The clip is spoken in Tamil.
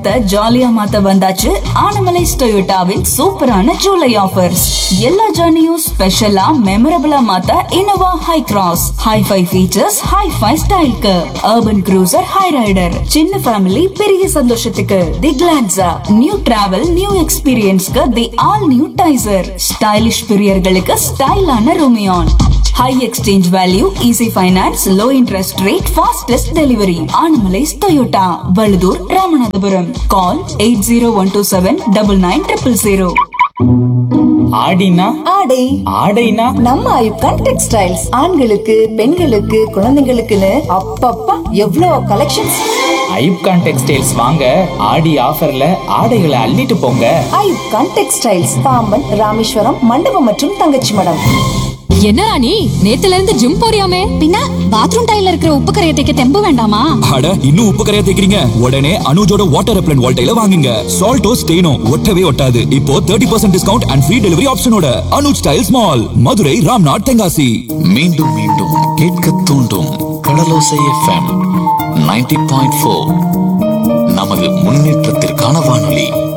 மொத்த ஜாலியா மாத்த வந்தாச்சு ஆனமலைஸ் டொயோட்டாவின் சூப்பரான ஜூலை ஆஃபர்ஸ் எல்லா ஜர்னியும் ஸ்பெஷலா மெமரபிளா மாத்த Innova Hycross hifi features hifi ஸ்டைல்க்கு அர்பன் க்ரூசர் ஹை ரைடர் சின்ன ஃபேமிலி பெரிய சந்தோஷத்துக்கு the Glanza new travel new எக்ஸ்பீரியன்ஸ்க்கு the all new Taisor stylish பிரியர்களுக்கு ஸ்டைலான Rumion high exchange value easy finance low interest rate fastest delivery Anamallais Toyota Vazhuthur Ramanathapuram call eight zero one two seven double nine triple zero ஆடினா ஆடை ஆடைனா நம்ம ஐப்கான் டெக்ஸ்டைல்ஸ் ஆண்களுக்கு பெண்களுக்கு குழந்தைங்களுக்குன்னு அப்பப்பா எவ்வளோ கலெக்ஷன்ஸ் ஐப்கான் டெக்ஸ்டைல்ஸ் வாங்க ஆடி ஆஃபர்ல ஆடைகளை அள்ளிட்டு போங்க ஐப்கான் டெக்ஸ்டைல்ஸ் பாம்பன் ராமேஸ்வரம் மண்டபம் மற்றும் தங்கச்சி மடம் என்ன ராணி நேத்துல இருந்து ஜிம் போறியாமே பின்ன பாத்ரூம் டைல்ல இருக்கிற உப்பு கரையை தைக்க தெம்பு வேண்டாமா அட இன்னும் உப்பு கரையா தேக்கிறீங்க உடனே அனுஜோட வாட்டர் ரெப்லன் வால்டைல வாங்குங்க சால்டோ ஸ்டெயினோ ஒட்டவே ஒட்டாது இப்போ 30% percent discount and free delivery ஆப்ஷனோட அனுஜ் ஸ்டைல்ஸ் மால் மதுரை ராம்நாத் தென்காசி மீண்டும் மீண்டும் கேட்க தூண்டும் Kadalosai FM ninety point four நமது முன்னேற்றத்திற்கான வானொலி